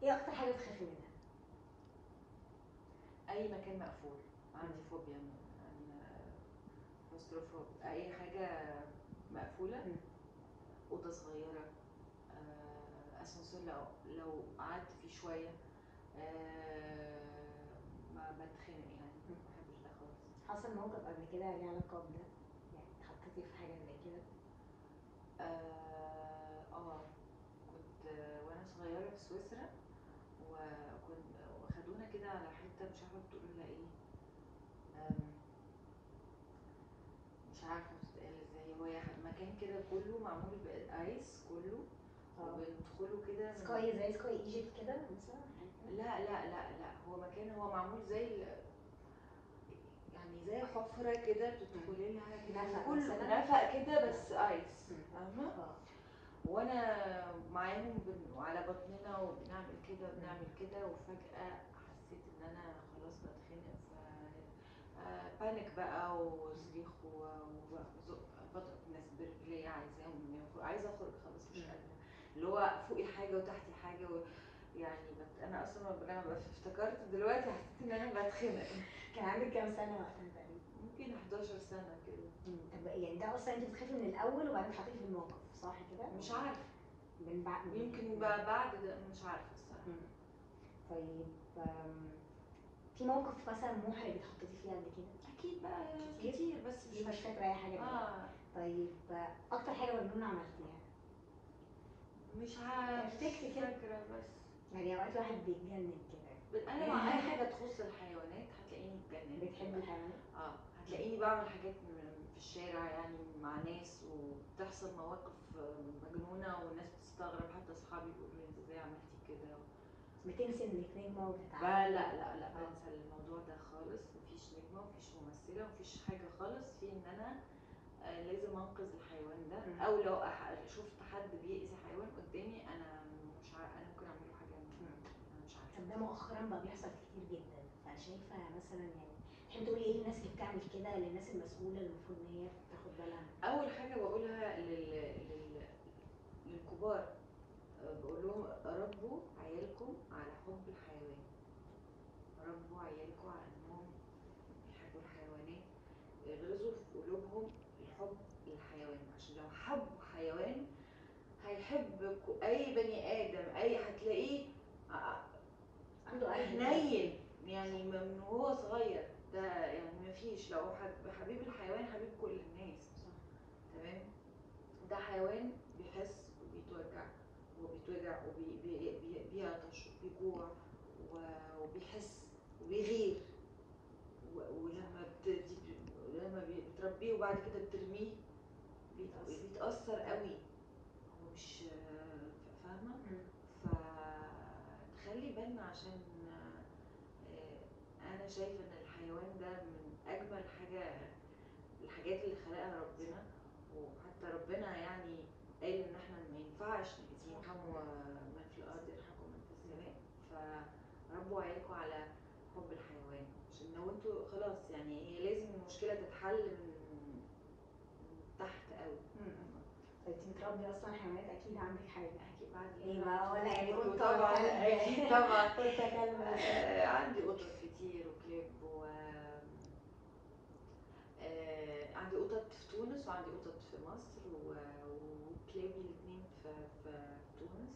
ايه اكتر حاجه بتخافي منها اي مكان مقفول عندي فوبيا من كلوستروفوب اي حاجه مقفوله مم. اوضه صغيره آه، اسانسير لو لو قعدت فيه شويه آه، ما بتخنق يعني ما بحبش ده خالص حصل موقف قبل كده ليه علاقه بده يعني اتحطيتي في حاجه زي كده اه آه، كنت آه، وانا صغيره في سويسرا وكنت وخدونا كده على حته مش عارفه بتقولوا لها ايه آم، مش عارفه بتتقال ازاي هو يا مكان كده كله معمول بالايس كله اه وبندخله كده من- سكاي زي سكاي ايجيبت كده مثلا حاجة كده؟ لا لا لا لا هو مكان هو معمول زي ال- يعني زي حفرة كده بتدخلي لها كده نفق كله مثلاً؟ نفق كده بس ايس مم. فاهمة اه وانا معاهم بن... وعلى بطننا وبنعمل كده بنعمل كده وفجأة حسيت ان انا خلاص بتخنق ف آه، بانيك بقى وصريخ و- وزق بضرب الناس برجلي عايزاهم يخرجوا عايزه اخرج خلاص مش مم. قادره اللي هو فوقي حاجه وتحتي حاجه و... يعني بت... انا اصلا لما بقى افتكرت دلوقتي حسيت ان انا بتخنق كان عندك كام سنه وقتها تقريبا ممكن 11 سنه كده مم. طب يعني ده اصلا انت بتخافي من الاول وبعدين اتحطيتي في الموقف صح كده مش عارفه من بعد يمكن بقى بعد ده مش عارفه الصراحه مم. طيب آم، في موقف مثلا محرج اتحطيتي فيه قبل كده اكيد بقى كتير. كتير بس مش مش مش فاكره اي حاجه دلوقتي. اه طيب آه، اكتر حاجه مجنونه عملتيها مش عارفه افتكري كده. فاكره بس يعني اوقات الواحد بيتجنن كده انا مع اي حاجه تخص الحيوانات هتلاقيني اتجننت بتحبي الحيوانات اه هتلاقيني بعمل حاجات م- في الشارع يعني مع ناس وبتحصل مواقف مجنونه والناس بتستغرب حتى اصحابي بيقولوا لي انت ازاي عملتي كده بتنسي انك نجمه لا وبتتعاملي لا لا لا آه. بنسى الموضوع ده خالص مفيش نجمه مفيش ممثله مفيش حاجه خالص في ان انا آه، لازم انقذ الحيوان مم. ده او لو أح- شفت حد بيأذي حيوان قدامي انا مش عارفه انا ممكن اعمل له حاجه انا مش عارفه طب ده مؤخرا بقى بيحصل كتير جدا فشايفه مثلا يعني تحبي تقولي ايه للناس اللي بتعمل كده للناس المسؤوله اللي المفروض ان هي تاخد بالها اول حاجه بقولها لل... لل... للكبار أه، بقول لهم ربوا عيالكم على حب الحيوان ربوا عيالكم على انهم يحبوا الحيوانات اغرزوا في قلوبهم الحب للحيوان عشان لو حبوا حيوان هيحب ك- اي بني ادم اي هتلاقيه ع- عنده قلب حنين يعني من وهو صغير ده يعني مفيش لو حب حبيب الحيوان حبيب كل الناس صح. تمام ده حيوان بيحس وبيتوجع وبيتوجع وبيعطش وبيجوع و- وبيحس وبيغير و- ولما بت... لما بي- بتربيه وبعد كده بترميه بيت- بيتأثر. بيتأثر قوي هو مش فاهمة مم. فنخلي بالنا عشان آه، انا شايفه ان الحيوان ده من اجمل حاجه الحاجات اللي خلقها ربنا وحتى ربنا يعني قال ان احنا ما ينفعش نأذيه يرحموا من في الارض يرحمكم من في السماء فربوا عيالكم على حب الحيوان عشان لو انتوا خلاص يعني هي لازم المشكله تتحل من من تحت قوي مم. طيب انت بتربي اصلا حيوانات اكيد عندك حاجه اكيد بعد ايه كده بقى ولا يعني كله قطه طبعا كلب؟ اكيد طبعا قطه كلب آه، عندي قطط كتير وكلاب و آه، عندي قطط في تونس وعندي قطط في مصر و- وكلابي الاثنين في في تونس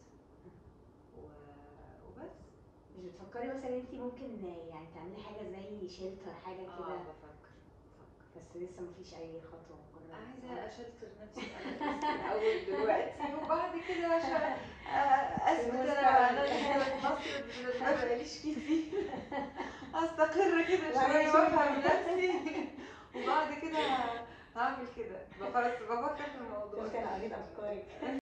و- وبس مش بتفكري مثلا انت ممكن يعني تعملي حاجه زي شيلتر حاجه اه كده بفكر بفكر بس لسه مفيش اي خطوه مجرد عايزة أشتر نفسي أنا بس الأول دلوقتي وبعد كده عشان أثبت أنا أنا في مصر ما بقاليش كتير أستقر كده شوية وأفهم نفسي وبعد كده هعمل كده خلاص بفكر في الموضوع قلت انا قريت افكارك